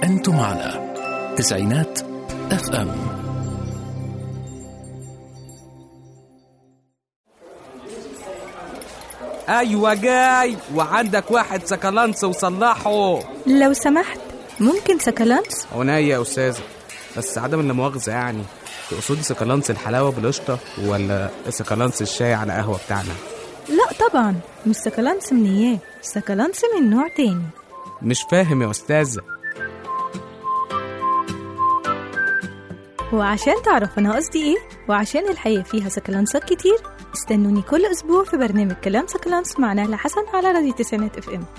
أنتم على تسعينات اف ام ايوه جاي وعندك واحد سكالانس وصلحه لو سمحت ممكن سكالانس عناية يا استاذه بس عدم المؤاخذه يعني تقصدي سكالانس الحلاوه بالقشطه ولا سكالانس الشاي على قهوه بتاعنا لا طبعا مش سكالانس من اياه سكالانس من نوع تاني مش فاهم يا استاذه وعشان تعرف انا قصدي ايه وعشان الحقيقة فيها سكالانسات كتير استنوني كل اسبوع في برنامج كلام سكالانس مع نهلة حسن على راديو تسعينات اف ام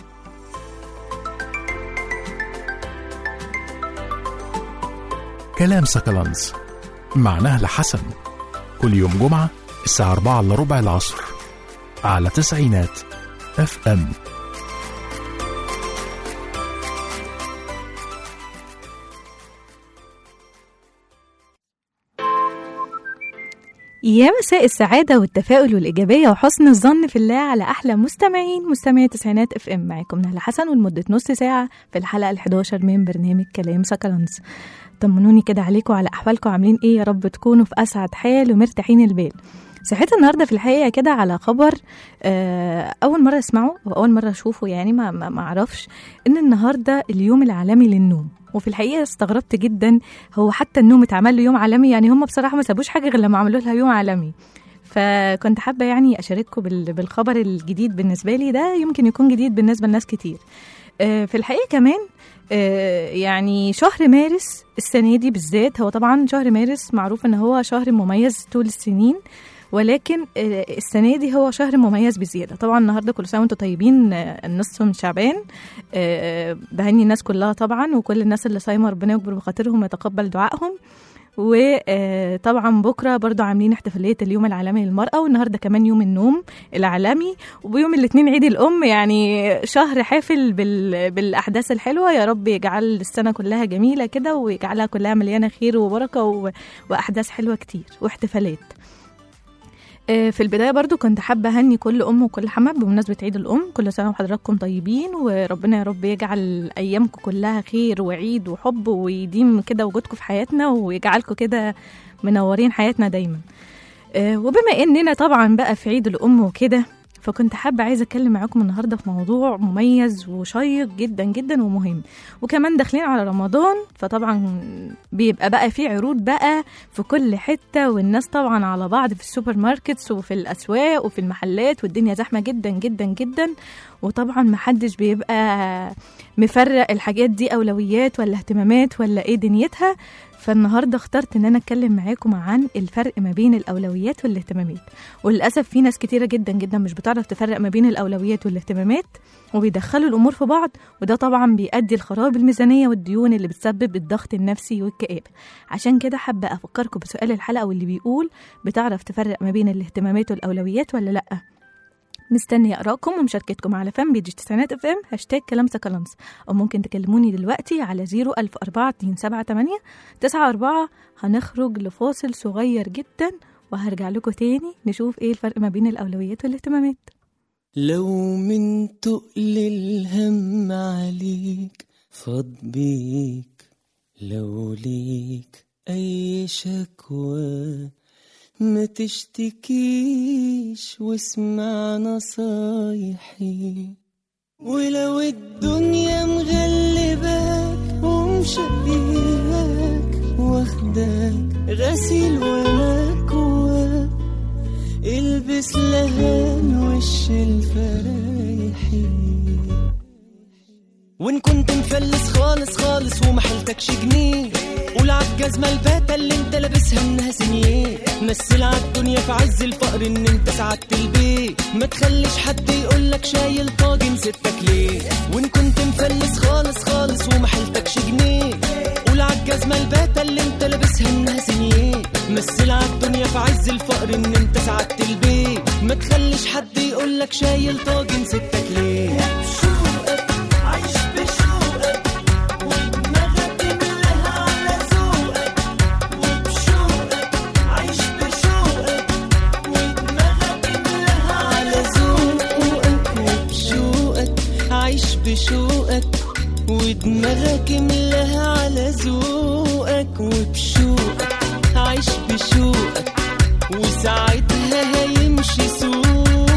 كلام سكالانس مع نهلة حسن كل يوم جمعة الساعة 4 إلا ربع العصر على تسعينات اف ام يا مساء السعادة والتفاؤل والإيجابية وحسن الظن في الله على أحلى مستمعين مستمعي تسعينات اف ام معاكم نهلة حسن ولمدة نص ساعة في الحلقة ال11 من برنامج كلام سكالانس طمنوني كده عليكم على أحوالكم عاملين إيه يا رب تكونوا في أسعد حال ومرتاحين البال صحيت النهارده في الحقيقه كده على خبر آه، اول مره اسمعه واول مره اشوفه يعني ما ما ما اعرفش ان النهارده اليوم العالمي للنوم وفي الحقيقه استغربت جدا هو حتى النوم اتعمل له يوم عالمي يعني هم بصراحه ما سابوش حاجه غير لما عملوا لها يوم عالمي فكنت حابه يعني اشارككم بال- بالخبر الجديد بالنسبه لي ده يمكن يكون جديد بالنسبه لناس كتير آه، في الحقيقه كمان آه، يعني شهر مارس السنه دي بالذات هو طبعا شهر مارس معروف ان هو شهر مميز طول السنين ولكن آه، السنه دي هو شهر مميز بزياده طبعا النهارده كل سنه وانتم طيبين آه، النصف من شعبان آه، بهني الناس كلها طبعا وكل الناس اللي صايمه ربنا يكبر بخاطرهم ويتقبل دعائهم وطبعا بكره برضو عاملين احتفاليه اليوم العالمي للمراه والنهارده كمان يوم النوم العالمي وبيوم الاثنين عيد الام يعني شهر حافل بال... بالاحداث الحلوه يا رب يجعل السنه كلها جميله كده ويجعلها كلها مليانه خير وبركه و... واحداث حلوه كتير واحتفالات آه، في البدايه برضو كنت حابه اهني كل ام وكل حما بمناسبه عيد الام كل سنه وحضراتكم طيبين وربنا يا رب يجعل ايامكم كلها خير وعيد وحب ويديم كده وجودكم في حياتنا ويجعلكم كده منورين حياتنا دايما آه، وبما اننا طبعا بقى في عيد الام وكده فكنت حابة عايزة أتكلم معاكم النهاردة في موضوع مميز وشيق جدا جدا ومهم وكمان داخلين على رمضان فطبعا بيبقى بقى في عروض بقى في كل حتة والناس طبعا على بعض في السوبر ماركتس وفي الأسواق وفي المحلات والدنيا زحمة جدا جدا جدا وطبعا محدش بيبقى مفرق الحاجات دي أولويات ولا اهتمامات ولا إيه دنيتها فالنهاردة اخترت إن أنا أتكلم معاكم عن الفرق ما بين الأولويات والاهتمامات وللأسف في ناس كتيرة جدا جدا مش بتعرف تفرق ما بين الأولويات والاهتمامات وبيدخلوا الأمور في بعض وده طبعا بيؤدي لخراب الميزانية والديون اللي بتسبب الضغط النفسي والكآبة عشان كده حابة أفكركم بسؤال الحلقة واللي بيقول بتعرف تفرق ما بين الاهتمامات والأولويات ولا لأ مستني اقراكم ومشاركتكم على فان بيج تسعينات اف ام هاشتاج كلام سكالانس او ممكن تكلموني دلوقتي على 0104278 94 هنخرج لفاصل صغير جدا وهرجع لكم تاني نشوف ايه الفرق ما بين الاولويات والاهتمامات لو من تقل الهم عليك فاض بيك لو ليك أي شكوى ما تشتكيش واسمع نصايحي ولو الدنيا مغلباك ومشقياك واخداك غسيل ومكواك البس لهان وش الفرايحي وان كنت مفلس خالص خالص ومحلتكش جنيه قول عالجزمة الباتة اللي انت لابسها انها سنيه مثل عالدنيا في عز الفقر ان انت سعدت البيت ما تخليش حد يقولك شايل طاجن ستك ليه وان كنت مفلس خالص خالص ومحلتكش جنيه قول عالجزمة الباتة اللي انت لابسها انها سنيه مثل عالدنيا في عز الفقر ان انت سعدت البيت ما تخليش حد يقولك شايل طاجن ستك ليه عيش بشوقك ودماغك املاها على ذوقك وبشوقك عيش بشوقك ودماغك املاها على ذوقك وبشوقك عيش بشوقك ودماغك املاها على ذوقك وبشوقك عيش بشوقك وساعتها هيمشي سوقك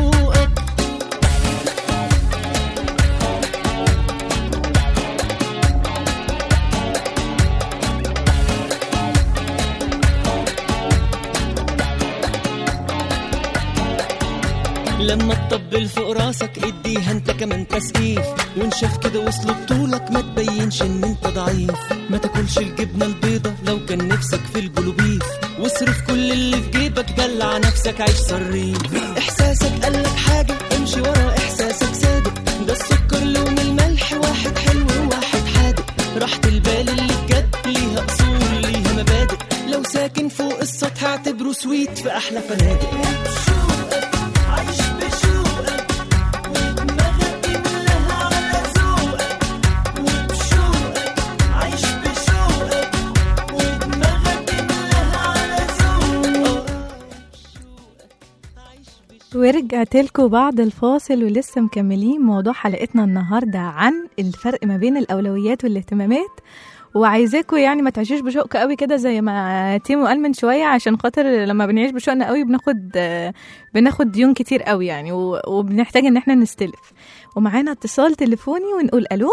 لما تطبل فوق راسك اديها انت كمان تسقيف وانشف كده وصل بطولك ما تبينش ان انت ضعيف ما تاكلش الجبنه البيضه لو كان نفسك في الجلوبيف واصرف كل اللي في جيبك دلع نفسك عيش صريف احساسك قالك حاجه امشي ورا احساسك صادق ده السكر لون الملح واحد حلو وواحد حادق راحة البال اللي بجد ليها اصول ليها مبادئ لو ساكن فوق السطح اعتبره سويت في احلى فنادق عيش بشوقك ودماغك املاها على ذوقك وبشوقك عيش بشوقك ودماغك املاها على ذوقك ورجعت لكم بعد الفاصل ولسه مكملين موضوع حلقتنا النهارده عن الفرق ما بين الاولويات والاهتمامات وعايزاكم يعني ما تعيشوش بشوق قوي كده زي ما تيمو قال من شويه عشان خاطر لما بنعيش بشوقنا قوي بناخد آه، بناخد ديون كتير قوي يعني و- وبنحتاج ان احنا نستلف ومعانا اتصال تليفوني ونقول الو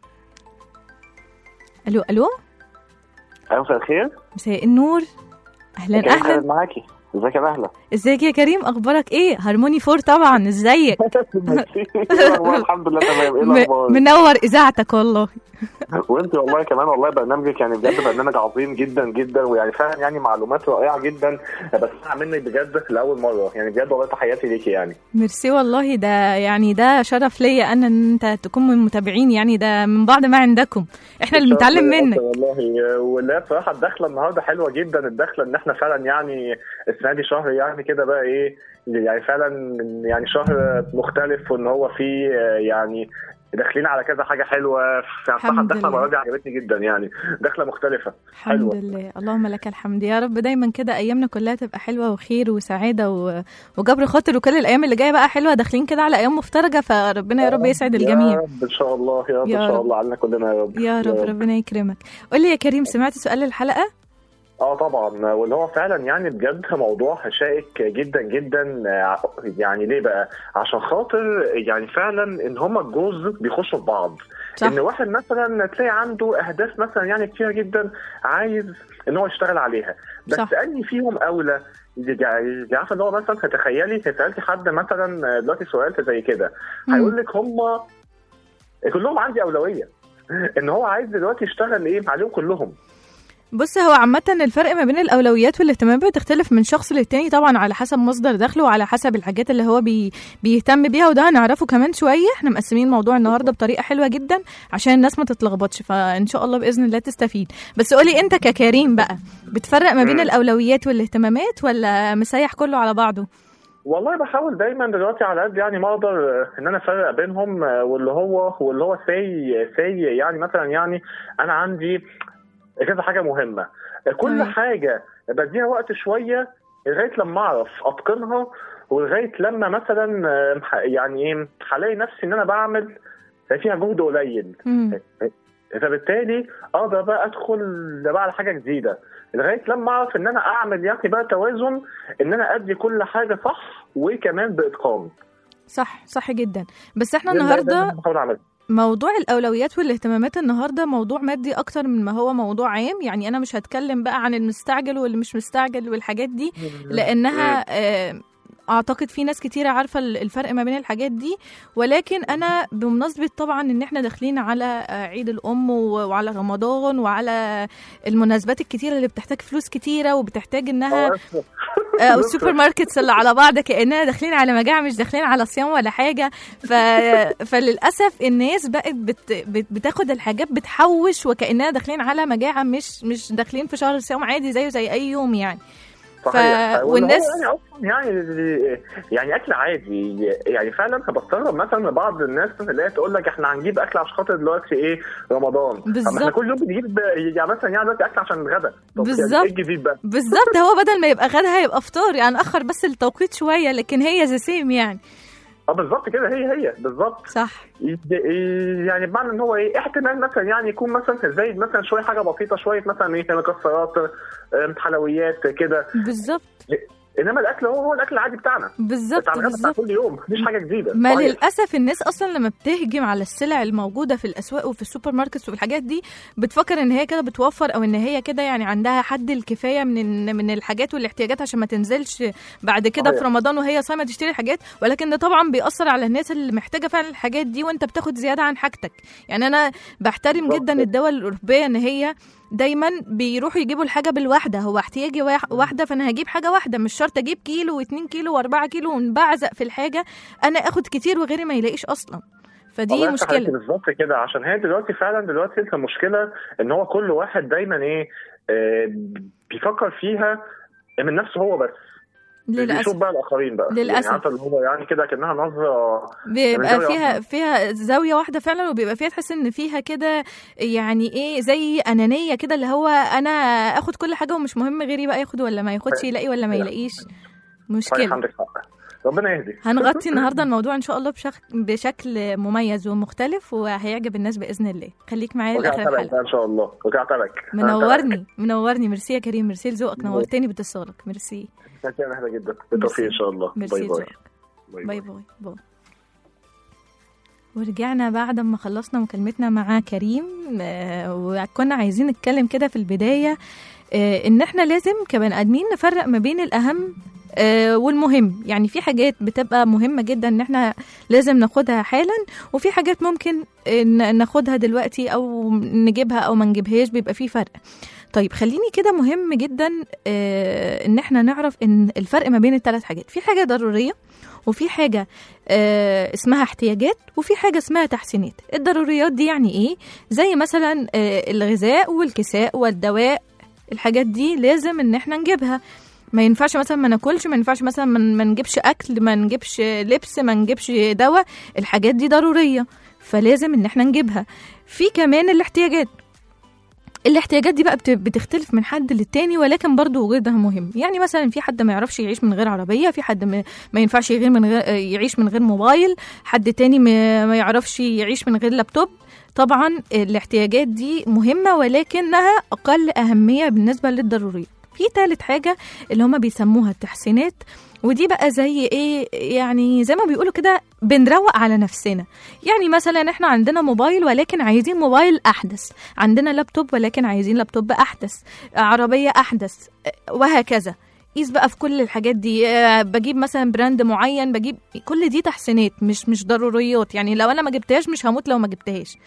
الو الو ايوه مساء الخير مساء النور اهلا كريم اهلا خالد معاكي ازيك يا نهله ازيك يا كريم اخبارك ايه هارموني فور طبعا ازيك ميرسي. إيه الأخبار؟ الحمد لله تمام ايه م- الاخبار منور اذاعتك والله وانت والله كمان والله برنامجك يعني بجد برنامج عظيم جدا جدا ويعني فعلا يعني معلومات رائعه جدا بسمع منك بجد لاول مره يعني بجد والله تحياتي ليكي يعني ميرسي والله ده يعني ده شرف ليا انا ان انت تكون من المتابعين يعني ده من بعض ما عندكم احنا اللي بنتعلم منك والله ولا بصراحه الدخله النهارده حلوه جدا الدخله ان احنا فعلا يعني السنه دي شهر يعني كده بقى ايه يعني فعلا يعني شهر مختلف وان هو فيه يعني داخلين على كذا حاجه حلوه يعني بصراحه الحمد الدخله لله. المره دي عجبتني جدا يعني دخله مختلفه الحمد حلوة. لله اللهم لك الحمد يا رب دايما كده ايامنا كلها تبقى حلوه وخير وسعاده و... وجبر خاطر وكل الايام اللي جايه بقى حلوه داخلين كده على ايام مفترجه فربنا يا رب يسعد يا الجميع رب ان شاء الله يا رب يا ان شاء رب. الله علينا كلنا يا رب يا رب ربنا يكرمك قول لي يا كريم سمعت سؤال الحلقه اه طبعا واللي هو فعلا يعني بجد موضوع شائك جدا جدا آه، يعني ليه بقى؟ عشان خاطر يعني فعلا ان هما الجوز بيخشوا في بعض صح ان واحد مثلا تلاقي عنده اهداف مثلا يعني كتيره جدا عايز ان هو يشتغل عليها بس صح. اني فيهم اولى يعني عارفه اللي هو مثلا تتخيلي سالتي حد مثلا دلوقتي سؤال زي كده مم. هيقول لك هم كلهم عندي اولويه ان هو عايز دلوقتي يشتغل ايه عليهم كلهم بص هو عامة الفرق ما بين الأولويات والاهتمامات بتختلف من شخص للتاني طبعا على حسب مصدر دخله وعلى حسب الحاجات اللي هو بي بيهتم بيها وده هنعرفه كمان شوية احنا مقسمين الموضوع النهاردة بطريقة حلوة جدا عشان الناس ما تتلخبطش فإن شاء الله بإذن الله تستفيد بس قولي أنت ككريم بقى بتفرق ما بين مم. الأولويات والاهتمامات ولا مسيح كله على بعضه؟ والله بحاول دايما دلوقتي على قد يعني ما اقدر آه، ان انا افرق بينهم آه، واللي هو واللي هو سي سي يعني مثلا يعني انا عندي كذا حاجه مهمه آه، كل تمام. حاجه بديها وقت شويه لغايه لما اعرف اتقنها ولغايه لما مثلا آه، ح- يعني ايه هلاقي نفسي ان انا بعمل فيها جهد قليل مم. فبالتالي اقدر بقى ادخل بقى على حاجه جديده لغايه لما اعرف ان انا اعمل يعني بقى توازن ان انا ادي كل حاجه صح وكمان باتقان صح صح جدا بس احنا ده- ده- ده النهارده اللي بحاول اعمله موضوع الأولويات والاهتمامات النهاردة موضوع مادي أكتر من ما هو موضوع عام يعني أنا مش هتكلم بقى عن المستعجل واللي مش مستعجل والحاجات دي لأنها آه، أعتقد في ناس كتيرة عارفة ال- الفرق ما بين الحاجات دي ولكن أنا بمناسبة طبعا إن إحنا داخلين على آه، عيد الأم و- وعلى رمضان وعلى المناسبات الكتيرة اللي بتحتاج فلوس كتيرة وبتحتاج إنها آه، والسوبر ماركتس اللي على بعض كاننا داخلين على مجاعه مش داخلين على صيام ولا حاجه ف... فللاسف الناس بقت بت... بت... بتاخد الحاجات بتحوش وكاننا داخلين على مجاعه مش مش داخلين في شهر صيام عادي زيه زي اي يوم يعني صحيح ف- والناس والناس- يعني اصلا يعني يعني اكل عادي يعني فعلا بستغرب مثلا بعض الناس اللي هي تقول لك احنا هنجيب اكل عشان خاطر دلوقتي ايه رمضان طب ما احنا بالظبط. كل يوم بنجيب يعني مثلا يعني دلوقتي اكل عشان الغدا طب يعني بالظبط. ايه الجديد بقى؟ بالظبط هو بدل ما يبقى غدا هيبقى فطار يعني اخر بس التوقيت شويه لكن هي ذا سيم يعني اه بالظبط كده هي هي بالظبط صح ي- ي- يعني بمعنى ان هو ايه احتمال مثلا يعني يكون مثلا زايد مثلا شويه حاجه بسيطه شويه مثلا ايه مكسرات آم، حلويات كده بالظبط انما الاكل هو هو الاكل العادي بتاعنا بالظبط بتاع الغدا بتاع بالظبط كل يوم مفيش حاجه جديده ما صحيح. للاسف الناس اصلا لما بتهجم على السلع الموجوده في الاسواق وفي السوبر ماركتس وفي الحاجات دي بتفكر ان هي كده بتوفر او ان هي كده يعني عندها حد الكفايه من من الحاجات والاحتياجات عشان ما تنزلش بعد كده في صحيح. رمضان وهي صايمه تشتري حاجات ولكن ده طبعا بيأثر على الناس اللي محتاجه فعلا الحاجات دي وانت بتاخد زياده عن حاجتك يعني انا بحترم بالظبط. جدا الدول الاوروبيه ان هي دايما بيروحوا يجيبوا الحاجه بالواحده هو احتياجي واح- واحده فانا هجيب حاجه واحده مش شرط اجيب كيلو و2 كيلو و4 كيلو ونبعزق في الحاجه انا اخد كتير وغيري ما يلاقيش اصلا فدي الله يفتح عليك مشكله بالظبط كده عشان هي دلوقتي فعلا دلوقتي انت المشكله ان هو كل واحد دايما ايه آه، بيفكر فيها من نفسه هو بس بيشوف للاسف بقى الاخرين بقى للأسف. يعني عارفه اللي هو يعني كده كانها نظره بيبقى من زاوية فيها واحدة. فيها زاويه واحده فعلا وبيبقى فيها تحس ان فيها كده يعني ايه زي انانيه كده اللي هو انا اخد كل حاجه ومش مهم غيري بقى ياخد ولا ما ياخدش يلاقي ولا ما يلاقيش صحيح مشكله عندك حق ربنا يهدي هنغطي النهارده الموضوع ان شاء الله بشك... بشكل مميز ومختلف وهيعجب الناس باذن الله خليك معايا وجع لاخر تبعك الحلقه ان شاء الله وجع تبعك منورني منورني ميرسي يا كريم ميرسي لذوقك نورتني باتصالك ميرسي شكرا اهلا جدا بالتوفيق ان شاء الله ميرسي باي باي لذوقك باي باي باي ورجعنا بعد ما خلصنا مكالمتنا مع كريم آه، وكنا عايزين نتكلم كده في البداية آه، ان احنا لازم كبني ادمين نفرق ما بين الاهم آه، والمهم يعني في حاجات بتبقى مهمة جدا ان احنا لازم ناخدها حالا وفي حاجات ممكن آه، ن- ناخدها دلوقتي او نجيبها او ما نجيبهاش بيبقى في فرق طيب خليني كده مهم جدا آه، ان احنا نعرف ان الفرق ما بين الثلاث حاجات في حاجة ضرورية وفي حاجة آه، اسمها احتياجات وفي حاجة اسمها تحسينات الضروريات دي يعني ايه زي مثلا آه، الغذاء والكساء والدواء الحاجات دي لازم ان احنا نجيبها ما ينفعش مثلا ما ناكلش ما ينفعش مثلا ما ما نجيبش اكل ما نجيبش لبس ما نجيبش دواء الحاجات دي ضرورية فلازم ان احنا نجيبها في كمان الاحتياجات الاحتياجات دي بقى بت- بتختلف من حد للتاني ولكن برضو وجودها مهم يعني مثلا في حد ما يعرفش يعيش من غير عربية في حد ما ما ينفعش يغير من غير يعيش من غير موبايل حد تاني ما ما يعرفش يعيش من غير لابتوب طبعا الاحتياجات دي مهمة ولكنها أقل أهمية بالنسبة للضروريات في تالت حاجة اللي هما بيسموها التحسينات ودي بقى زي ايه يعني زي ما بيقولوا كده بنروق على نفسنا يعني مثلا احنا عندنا موبايل ولكن عايزين موبايل احدث عندنا لابتوب ولكن عايزين لابتوب احدث عربية احدث وهكذا قيس بقى في كل الحاجات دي آه، بجيب مثلا براند معين بجيب كل دي تحسينات مش مش ضروريات يعني لو انا ما جبتهاش مش هموت لو ما جبتهاش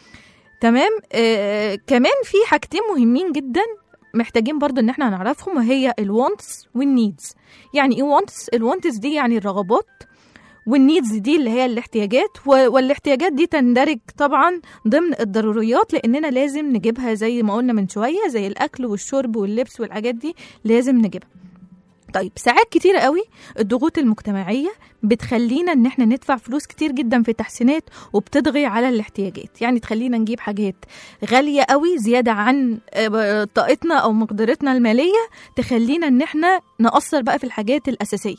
تمام آه كمان في حاجتين مهمين جدا محتاجين برضو ان احنا نعرفهم وهي الوانتس والنيدز يعني ايه وانتس الوانتس دي يعني الرغبات والنيدز دي اللي هي الاحتياجات و- والاحتياجات دي تندرج طبعا ضمن الضروريات لاننا لازم نجيبها زي ما قلنا من شويه زي الاكل والشرب واللبس والحاجات دي لازم نجيبها طيب ساعات كتير قوي الضغوط المجتمعيه بتخلينا ان احنا ندفع فلوس كتير جدا في التحسينات وبتضغي على الاحتياجات يعني تخلينا نجيب حاجات غاليه قوي زياده عن آه، طاقتنا او مقدرتنا الماليه تخلينا ان احنا نقصر بقى في الحاجات الاساسيه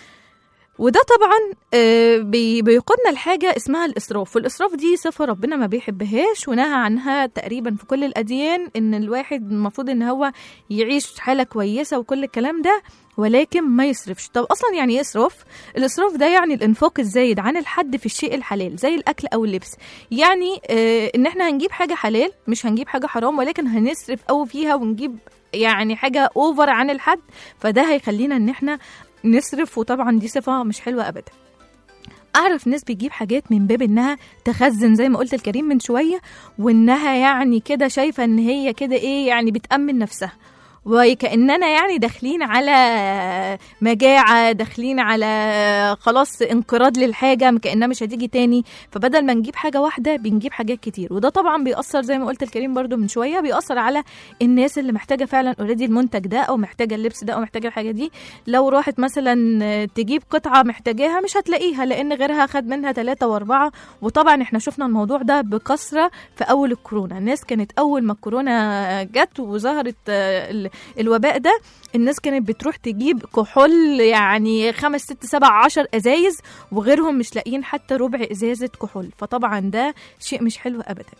وده طبعا آه، بي- بيقودنا لحاجه اسمها الاسراف والاسراف دي صفه ربنا ما بيحبهاش ونهى عنها تقريبا في كل الاديان ان الواحد المفروض ان هو يعيش حاله كويسه وكل الكلام ده ولكن ما يصرفش طب اصلا يعني ايه اسراف الاسراف ده يعني الانفاق الزايد عن الحد في الشيء الحلال زي الاكل او اللبس يعني آه ان احنا هنجيب حاجه حلال مش هنجيب حاجه حرام ولكن هنصرف قوي فيها ونجيب يعني حاجه اوفر عن الحد فده هيخلينا ان احنا نصرف وطبعا دي صفه مش حلوه ابدا اعرف ناس بتجيب حاجات من باب انها تخزن زي ما قلت الكريم من شويه وانها يعني كده شايفه ان هي كده ايه يعني بتامن نفسها وكاننا يعني داخلين على مجاعه داخلين على خلاص انقراض للحاجه كانها مش هتيجي تاني فبدل ما نجيب حاجه واحده بنجيب حاجات كتير وده طبعا بيأثر زي ما قلت الكريم برضو من شويه بيأثر على الناس اللي محتاجه فعلا اوريدي المنتج ده او محتاجه اللبس ده او محتاجه الحاجه دي لو راحت مثلا تجيب قطعه محتاجاها مش هتلاقيها لان غيرها خد منها ثلاثة واربعة وطبعا احنا شفنا الموضوع ده بكثره في اول الكورونا الناس كانت اول ما الكورونا جت وظهرت آه، ال- الوباء ده الناس كانت بتروح تجيب كحول يعني خمس ست سبع عشر ازايز وغيرهم مش لاقيين حتى ربع ازازه كحول فطبعا ده شيء مش حلو ابدا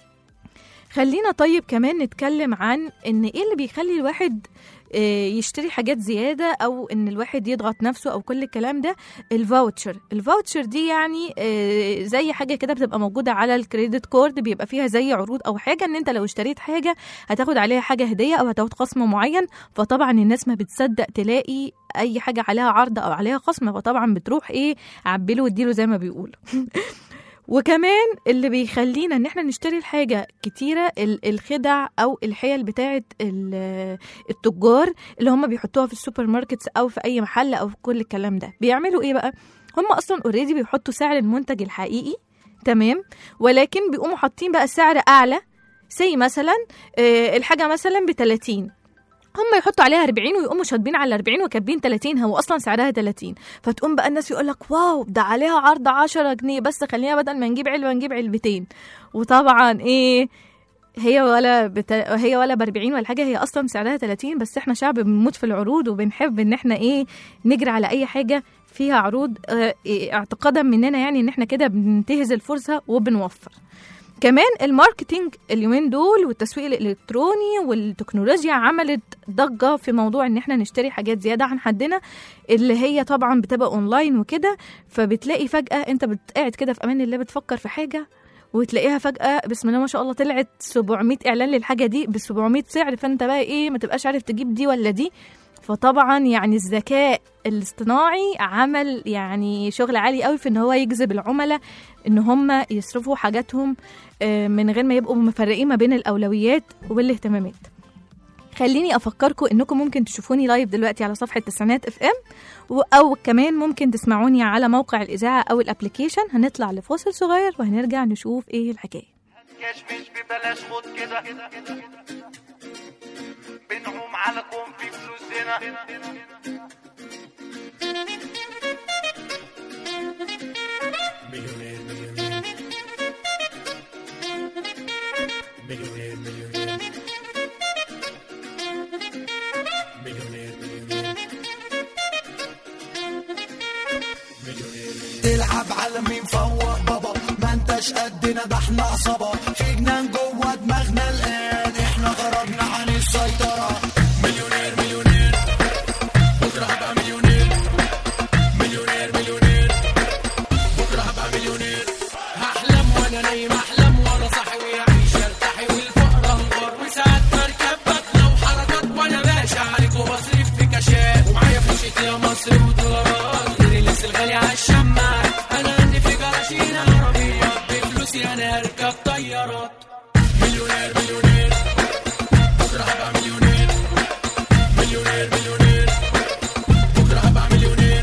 خلينا طيب كمان نتكلم عن ان ايه اللي بيخلي الواحد آه، يشتري حاجات زياده او ان الواحد يضغط نفسه او كل الكلام ده الفاوتشر الفاوتشر دي يعني آه، زي حاجه كده بتبقى موجوده على الكريدت كارد بيبقى فيها زي عروض او حاجه ان انت لو اشتريت حاجه هتاخد عليها حاجه هديه او هتاخد خصم معين فطبعا الناس ما بتصدق تلاقي اي حاجه عليها عرض او عليها خصم فطبعا بتروح ايه عبله واديله زي ما بيقولوا وكمان اللي بيخلينا ان احنا نشتري الحاجه كتيره ال- الخدع او الحيل بتاعه ال- التجار اللي هم بيحطوها في السوبر ماركتس او في اي محل او في كل الكلام ده بيعملوا ايه بقى هم اصلا اوريدي بيحطوا سعر المنتج الحقيقي تمام ولكن بيقوموا حاطين بقى سعر اعلى زي مثلا آه، الحاجه مثلا ب 30 هم يحطوا عليها 40 ويقوموا شاطبين على 40 وكاتبين 30 هو اصلا سعرها 30 فتقوم بقى الناس يقول لك واو ده عليها عرض 10 جنيه بس خلينا بدل ما نجيب علبه نجيب علبتين وطبعا ايه هي ولا بت... هي ولا ب 40 ولا حاجه هي اصلا سعرها 30 بس احنا شعب بنموت في العروض وبنحب ان احنا ايه نجري على اي حاجه فيها عروض اه إيه اعتقادا مننا يعني ان احنا كده بننتهز الفرصه وبنوفر كمان الماركتينج اليومين دول والتسويق الالكتروني والتكنولوجيا عملت ضجه في موضوع ان احنا نشتري حاجات زياده عن حدنا اللي هي طبعا بتبقى اونلاين وكده فبتلاقي فجاه انت بت- قاعد كده في امان الله بتفكر في حاجه وتلاقيها فجأة بسم الله ما شاء الله طلعت 700 إعلان للحاجة دي ب 700 سعر فأنت بقى إيه ما تبقاش عارف تجيب دي ولا دي فطبعا يعني الذكاء الاصطناعي عمل يعني شغل عالي قوي في ان هو يجذب العملاء ان هم يصرفوا حاجاتهم آه، من غير ما يبقوا مفرقين ما بين الاولويات والاهتمامات خليني افكركم انكم ممكن تشوفوني لايف دلوقتي على صفحه تسعينات اف ام او كمان ممكن تسمعوني على موقع الاذاعه او الابلكيشن هنطلع لفاصل صغير وهنرجع نشوف ايه الحكايه كشمش ببلاش خد كده بنعوم على كون في فلوسنا تلعب على مين فوق بابا ما انتش قدنا ده احنا عصابة في جنان جوه دماغنا الآن احنا خرجنا عن السيطرة مليونير مليونير بكرة هبقى مليونير مليونير مليونير بكرة هبقى مليونير هحلم وانا نايم احلم وانا صاحي ويعيش ارتاحي والفقر انهار وساعات بركب بطلة وحركات وانا ماشي عليك وبصرف في كاشات ومعايا فلوسي يا مصر ودولارات غير اللبس الغالي على الشماعات انا عندي في جراشين عربيات بفلوسي انا اركب طيارات مليونير مليونير بكره هبقى مليونير مليونير مليونير بكره هبقى مليونير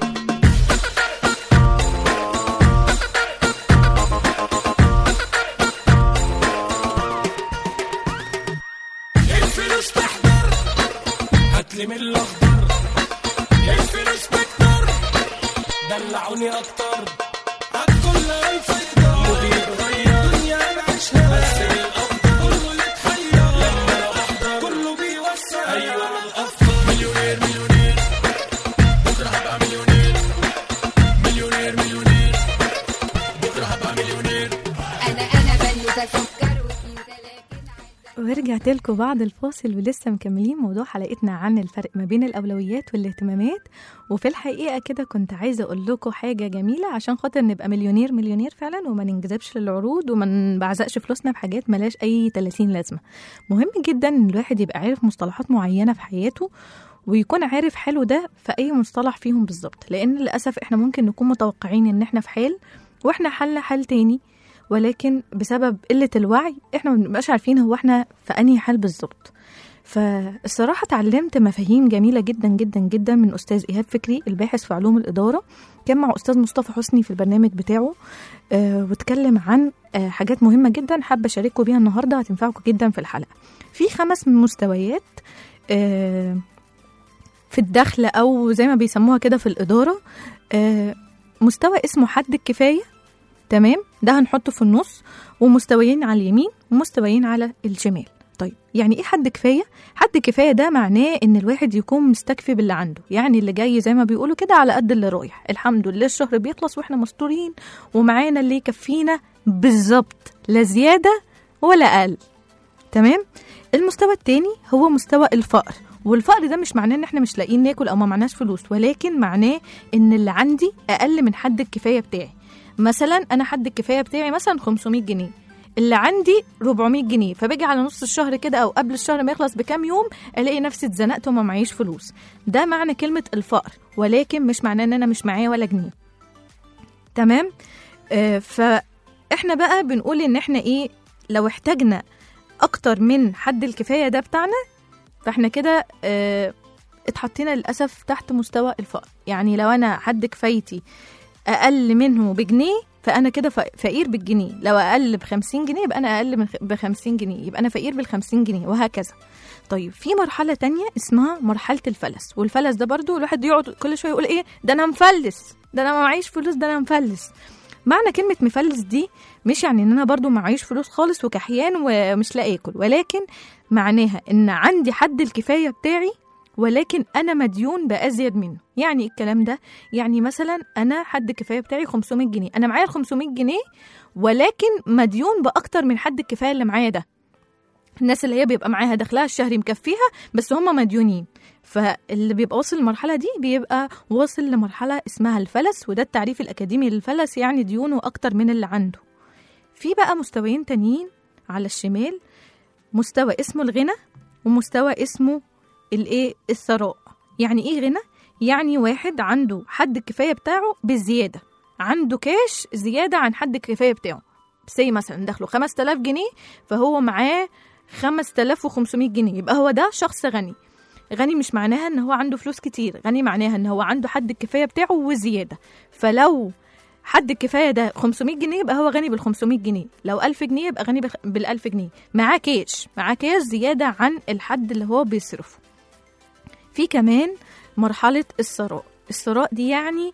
الفلوس تحضر هاتلي من الاخضر الفلوس بكتر دلعوني اكتر الكل هيفكر وبيتغير دنيا بعيشها بس الافضل كله يتحير لما انا احضر كله بيوسع ايوه الافضل مليونير مليونير بكره هبقى مليونير مليونير مليونير بكره هبقى مليونير انا انا بنوته سكر وكيوته لكن عايزه ورجعت لكم بعد الفاصل ولسه مكملين موضوع حلقتنا عن الفرق ما بين الأولويات والاهتمامات وفي الحقيقة كده كنت عايزة أقول لكم حاجة جميلة عشان خاطر نبقى مليونير مليونير فعلا وما ننجذبش للعروض وما نبعزقش فلوسنا في حاجات ملاش أي 30 لازمة مهم جدا إن الواحد يبقى عارف مصطلحات معينة في حياته ويكون عارف حاله ده في أي مصطلح فيهم بالظبط لأن للأسف إحنا ممكن نكون متوقعين إن إحنا في حال وإحنا حالنا حال تاني ولكن بسبب قلة الوعي احنا ما بنبقاش عارفين هو احنا في انهي حال بالظبط فالصراحة اتعلمت مفاهيم جميلة جدا جدا جدا من أستاذ إيهاب فكري الباحث في علوم الإدارة كان مع أستاذ مصطفى حسني في البرنامج بتاعه آه واتكلم عن آه حاجات مهمة جدا حابة أشارككم بيها النهاردة هتنفعكم جدا في الحلقة في خمس مستويات آه في الدخل أو زي ما بيسموها كده في الإدارة آه مستوى اسمه حد الكفاية تمام ده هنحطه في النص ومستويين على اليمين ومستويين على الشمال طيب يعني ايه حد كفايه حد كفايه ده معناه ان الواحد يكون مستكفي باللي عنده يعني اللي جاي زي ما بيقولوا كده على قد اللي رايح الحمد لله الشهر بيخلص واحنا مستورين ومعانا اللي يكفينا بالظبط لا زياده ولا اقل تمام المستوى التاني هو مستوى الفقر والفقر ده مش معناه ان احنا مش لاقيين ناكل او ما معناش فلوس ولكن معناه ان اللي عندي اقل من حد الكفايه بتاعي مثلا انا حد الكفايه بتاعي مثلا 500 جنيه اللي عندي 400 جنيه فباجي على نص الشهر كده او قبل الشهر ما يخلص بكام يوم الاقي نفسي اتزنقت وما معيش فلوس ده معنى كلمه الفقر ولكن مش معناه ان انا مش معايا ولا جنيه تمام آه فاحنا بقى بنقول ان احنا ايه لو احتاجنا اكتر من حد الكفايه ده بتاعنا فاحنا كده اه اتحطينا للاسف تحت مستوى الفقر يعني لو انا حد كفايتي اقل منه بجنيه فانا كده ف- فقير بالجنيه لو اقل ب 50 جنيه يبقى انا اقل ب 50 جنيه يبقى انا فقير بال 50 جنيه وهكذا طيب في مرحلة تانية اسمها مرحلة الفلس والفلس ده برضو الواحد يقعد كل شوية يقول ايه ده انا مفلس ده انا ما معيش فلوس ده انا مفلس معنى كلمة مفلس دي مش يعني ان انا برضو معيش فلوس خالص وكحيان ومش لاقي اكل ولكن معناها ان عندي حد الكفاية بتاعي ولكن انا مديون بازيد منه يعني إيه الكلام ده يعني مثلا انا حد الكفايه بتاعي 500 جنيه انا معايا ال 500 جنيه ولكن مديون باكتر من حد الكفايه اللي معايا ده الناس اللي هي بيبقى معاها دخلها الشهري مكفيها بس هم مديونين فاللي بيبقى واصل للمرحلة دي بيبقى واصل لمرحلة اسمها الفلس وده التعريف الأكاديمي للفلس يعني ديونه أكتر من اللي عنده في بقى مستويين تانيين على الشمال مستوى اسمه الغنى ومستوى اسمه الايه الثراء يعني ايه غنى يعني واحد عنده حد الكفايه بتاعه بالزياده عنده كاش زياده عن حد الكفايه بتاعه سي مثلا دخله 5000 جنيه فهو معاه 5500 جنيه يبقى هو ده شخص غني غني مش معناها ان هو عنده فلوس كتير غني معناها ان هو عنده حد الكفايه بتاعه وزياده فلو حد الكفايه ده 500 جنيه يبقى هو غني بال 500 جنيه لو 1000 جنيه يبقى غني بال 1000 جنيه معاه كاش معاه كاش زياده عن الحد اللي هو بيصرفه في كمان مرحله الثراء الثراء دي يعني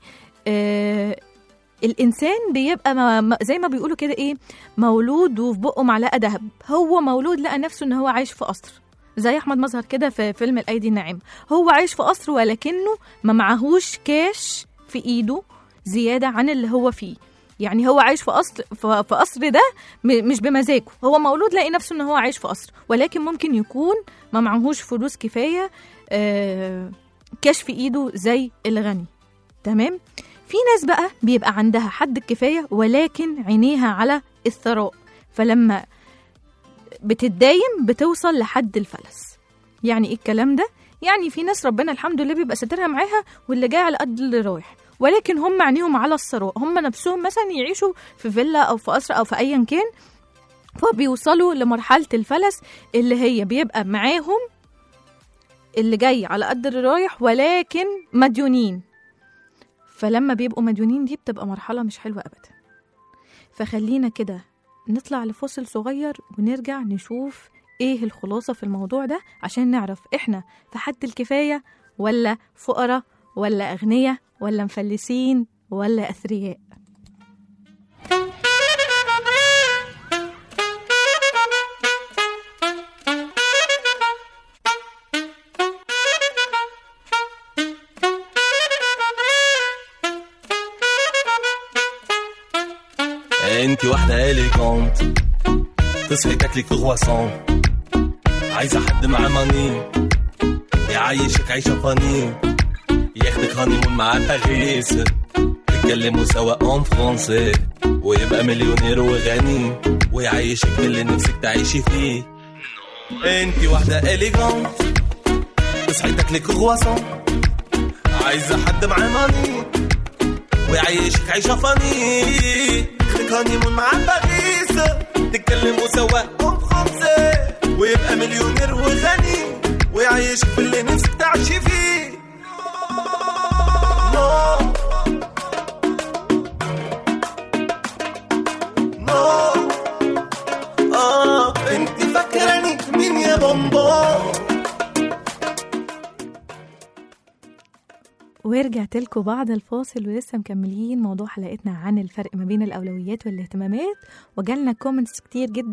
آه الانسان بيبقى ما ما- زي ما بيقولوا كده ايه مولود وفي بقه معلقه ذهب هو مولود لقى نفسه ان هو عايش في قصر زي احمد مظهر كده في فيلم الايدي الناعمه هو عايش في قصر ولكنه ما معهوش كاش في ايده زياده عن اللي هو فيه يعني هو عايش في قصر في في قصر ده م- مش بمزاجه هو مولود لاقي نفسه ان هو عايش في قصر ولكن ممكن يكون ما معهوش فلوس كفايه آه، كاش في ايده زي الغني تمام في ناس بقى بيبقى عندها حد الكفايه ولكن عينيها على الثراء فلما بتتدايم بتوصل لحد الفلس يعني ايه الكلام ده يعني في ناس ربنا الحمد لله بيبقى ساترها معاها واللي جاي على قد اللي رايح ولكن هم عينيهم على الثراء هم نفسهم مثلا يعيشوا في فيلا او في قصر او في ايا كان فبيوصلوا لمرحله الفلس اللي هي بيبقى معاهم اللي جاي على قد اللي رايح ولكن مديونين فلما بيبقوا مديونين دي بتبقى مرحله مش حلوه ابدا فخلينا كده نطلع لفاصل صغير ونرجع نشوف ايه الخلاصة في الموضوع ده عشان نعرف احنا في حد الكفاية ولا فقراء ولا أغنياء ولا مفلسين ولا أثرياء انت واحدة اليجونت تصحي تاكلي كرواسون عايزة حد معاه ماني يعيشك عيشة فاني ياخدك هانيمون مع باريس تتكلموا سوا اون فرونسي ويبقى مليونير وغني ويعيشك في اللي نفسك تعيشي فيه انت واحدة اليجونت تصحي تاكلي كرواسون عايزة حد معاه ماني ويعيشك عيشة فاني ياخدك هانيمون مع باريس تتكلموا سوا اون فرونسي ويبقى مليونير وغني ويعيشك في اللي نفسك تعيشي فيه نو نو اه انت فاكراني مين يا بابا ورجعت لكم بعد الفاصل ولسه مكملين موضوع حلقتنا عن الفرق ما بين الأولويات والاهتمامات وجالنا كومنتس كتير جدا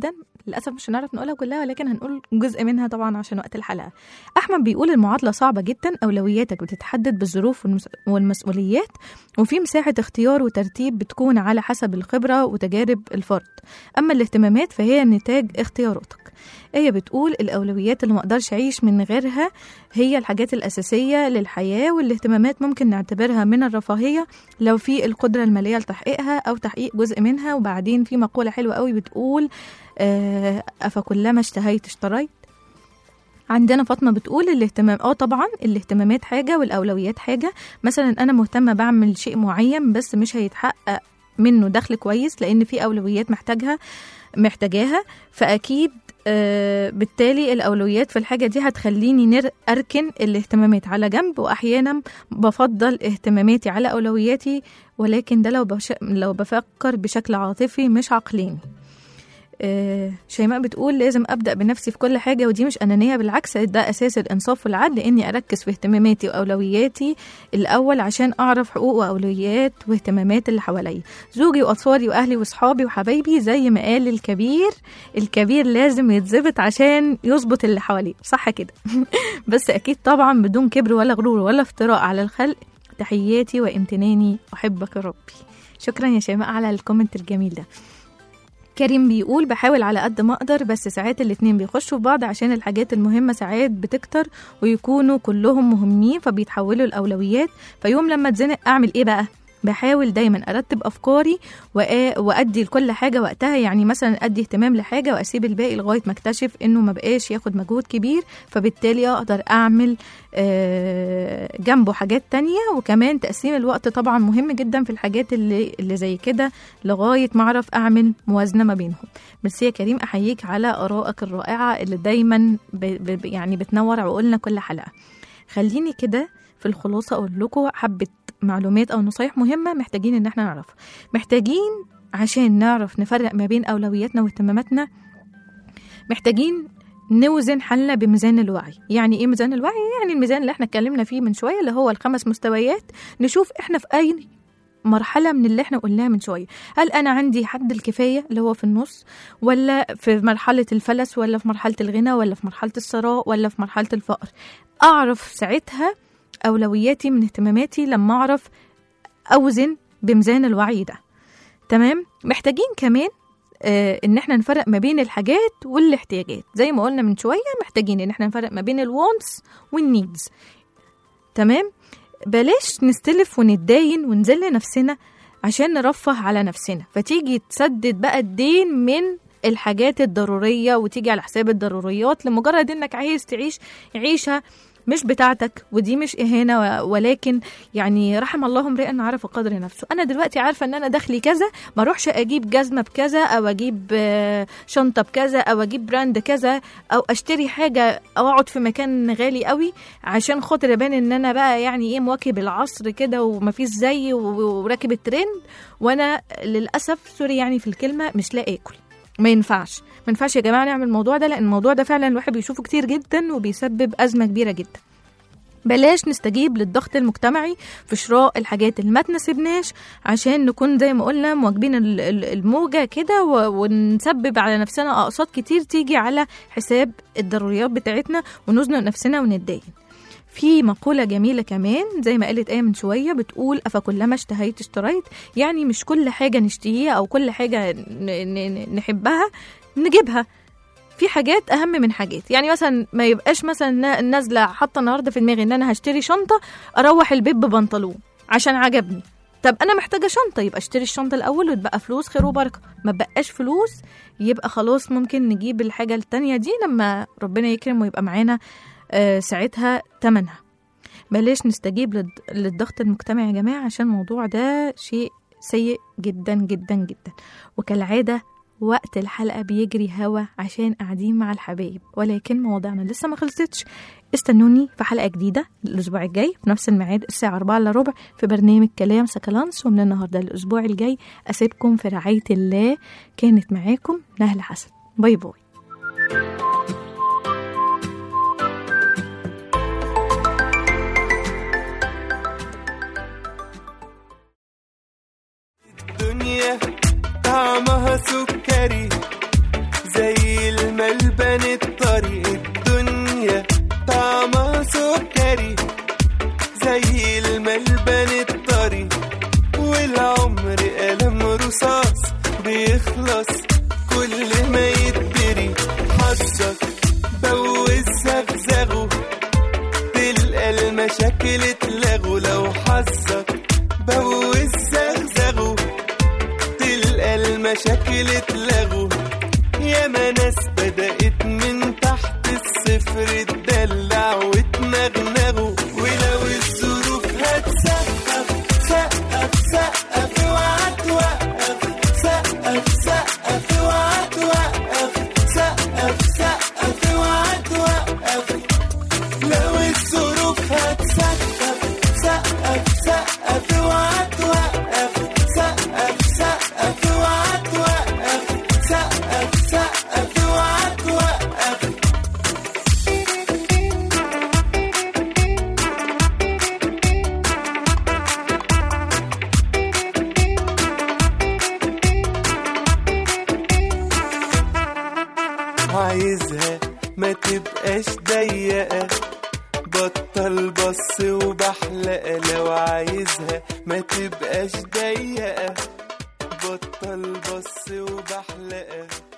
للاسف مش هنعرف نقولها كلها ولكن هنقول جزء منها طبعا عشان وقت الحلقه احمد بيقول المعادله صعبه جدا اولوياتك بتتحدد بالظروف والمس- والمسؤوليات وفي مساحه اختيار وترتيب بتكون على حسب الخبره وتجارب الفرد اما الاهتمامات فهي نتاج اختياراتك هي بتقول الأولويات اللي مقدرش أعيش من غيرها هي الحاجات الأساسية للحياة والاهتمامات ممكن نعتبرها من الرفاهية لو في القدرة المالية لتحقيقها أو تحقيق جزء منها وبعدين في مقولة حلوة قوي بتقول آه، أفكلما اشتهيت اشتريت عندنا فاطمة بتقول الاهتمام اه طبعا الاهتمامات حاجة والأولويات حاجة مثلا أنا مهتمة بعمل شيء معين بس مش هيتحقق منه دخل كويس لأن في أولويات محتاجها محتاجاها فأكيد آه، بالتالي الأولويات في الحاجة دي هتخليني نر أركن الاهتمامات على جنب وأحيانا بفضل اهتماماتي على أولوياتي ولكن ده لو بش... لو بفكر بشكل عاطفي مش عقلاني آه، شيماء بتقول لازم ابدا بنفسي في كل حاجه ودي مش انانيه بالعكس ده اساس الانصاف والعدل اني اركز في اهتماماتي واولوياتي الاول عشان اعرف حقوق واولويات واهتمامات اللي حواليا زوجي واطفالي واهلي واصحابي وحبايبي زي ما قال الكبير الكبير لازم يتظبط عشان يظبط اللي حواليه صح كده بس اكيد طبعا بدون كبر ولا غرور ولا افتراء على الخلق تحياتي وامتناني احبك يا ربي شكرا يا شيماء على الكومنت الجميل ده كريم بيقول بحاول على قد ما اقدر بس ساعات الاتنين بيخشوا في بعض عشان الحاجات المهمة ساعات بتكتر ويكونوا كلهم مهمين فبيتحولوا الأولويات فيوم لما اتزنق أعمل إيه بقى؟ بحاول دايما ارتب افكاري وأ- وادي لكل حاجه وقتها يعني مثلا ادي اهتمام لحاجه واسيب الباقي لغايه ما اكتشف انه ما بقاش ياخد مجهود كبير فبالتالي اقدر اعمل آه، جنبه حاجات تانية وكمان تقسيم الوقت طبعا مهم جدا في الحاجات اللي اللي زي كده لغايه ما اعرف اعمل موازنه ما بينهم بس يا كريم احييك على ارائك الرائعه اللي دايما ب ب يعني بتنور عقولنا كل حلقه خليني كده في الخلاصه اقول لكم حبه معلومات او نصايح مهمه محتاجين ان احنا نعرفها محتاجين عشان نعرف نفرق ما بين اولوياتنا واهتماماتنا محتاجين نوزن حالنا بميزان الوعي يعني ايه ميزان الوعي يعني الميزان اللي احنا اتكلمنا فيه من شويه اللي هو الخمس مستويات نشوف احنا في اي مرحلة من اللي احنا قلناها من شوية هل أنا عندي حد الكفاية اللي هو في النص ولا في مرحلة الفلس ولا في مرحلة الغنى ولا في مرحلة الثراء ولا في مرحلة الفقر أعرف ساعتها أولوياتي من اهتماماتي لما أعرف أوزن بميزان الوعي ده تمام محتاجين كمان آه ان احنا نفرق ما بين الحاجات والاحتياجات زي ما قلنا من شويه محتاجين ان احنا نفرق ما بين الوانتس والنيدز تمام بلاش نستلف ونتداين ونذل نفسنا عشان نرفه على نفسنا فتيجي تسدد بقى الدين من الحاجات الضرورية وتيجي على حساب الضروريات لمجرد انك عايز تعيش عيشة مش بتاعتك ودي مش إهانة و- ولكن يعني رحم الله امرئ عرف قدر نفسه أنا دلوقتي عارفة إن أنا دخلي كذا ما أروحش أجيب جزمة بكذا أو أجيب آه، شنطة بكذا أو أجيب براند كذا أو أشتري حاجة أو أقعد في مكان غالي قوي عشان خاطر ابان ان انا بقى يعني ايه مواكب العصر كده ومفيش زيي و- وراكب الترند وانا للاسف سوري يعني في الكلمه مش لاقي اكل ما ينفعش ما ينفعش يا جماعه نعمل الموضوع ده لان الموضوع ده فعلا الواحد بيشوفه كتير جدا وبيسبب ازمه كبيره جدا بلاش نستجيب للضغط المجتمعي في شراء الحاجات اللي ما تناسبناش عشان نكون زي ما قلنا مواكبين ال- ال- الموجة كده و- ونسبب على نفسنا أقساط كتير تيجي على حساب الضروريات بتاعتنا ونزنق نفسنا ونتضايق في مقولة جميلة كمان زي ما قالت آية من شوية بتقول أفكلما اشتهيت اشتريت يعني مش كل حاجة نشتهيها أو كل حاجة ن- ن- نحبها نجيبها في حاجات اهم من حاجات يعني مثلا ما يبقاش مثلا نا- نازله حاطه النهارده في دماغي ان انا هشتري شنطه اروح البيت ببنطلون عشان عجبني طب انا محتاجه شنطه يبقى اشتري الشنطه الاول وتبقى فلوس خير وبركه ما بقاش فلوس يبقى خلاص ممكن نجيب الحاجه التانية دي لما ربنا يكرم ويبقى معانا آه ساعتها تمنها بلاش نستجيب للض- للضغط المجتمعي يا جماعه عشان الموضوع ده شيء سيء جدا جدا جدا وكالعاده وقت الحلقة بيجري هوا عشان قاعدين مع الحبايب ولكن مواضيعنا لسه ما خلصتش استنوني في حلقة جديدة الأسبوع الجاي في نفس الميعاد الساعة 4 إلا ربع في برنامج كلام سكالانس ومن النهاردة للأسبوع الجاي أسيبكم في رعاية الله كانت معاكم نهلة حسن باي باي الدنيا طعمها سكري زي الملبن الطري الدنيا طعمها سكري زي الملبن الطري والعمر قلم رصاص بيخلص كل ما يتدري حظك بوز زغزغه تلقى المشاكل اتلغوا لو حظك بوز زغزغه تلقى المشاكل اتلغوا ياما ناس بدأت من تحت الصفر تدلع وتنغنغوا ولو الظروف هتسقف سقف سقف اوعى توقف سقف سقف اوعى توقف سقف سقف اوعى توقف لو الظروف هتسقف سقف سقف اوعى توقف سقف سقف اوعى توقف سقف سقف اوعى توقف عايزها ما تبقاش ضيقة بطل بص وبحلقة لو عايزها ما تبقاش ضيقة بطل بص وبحلقة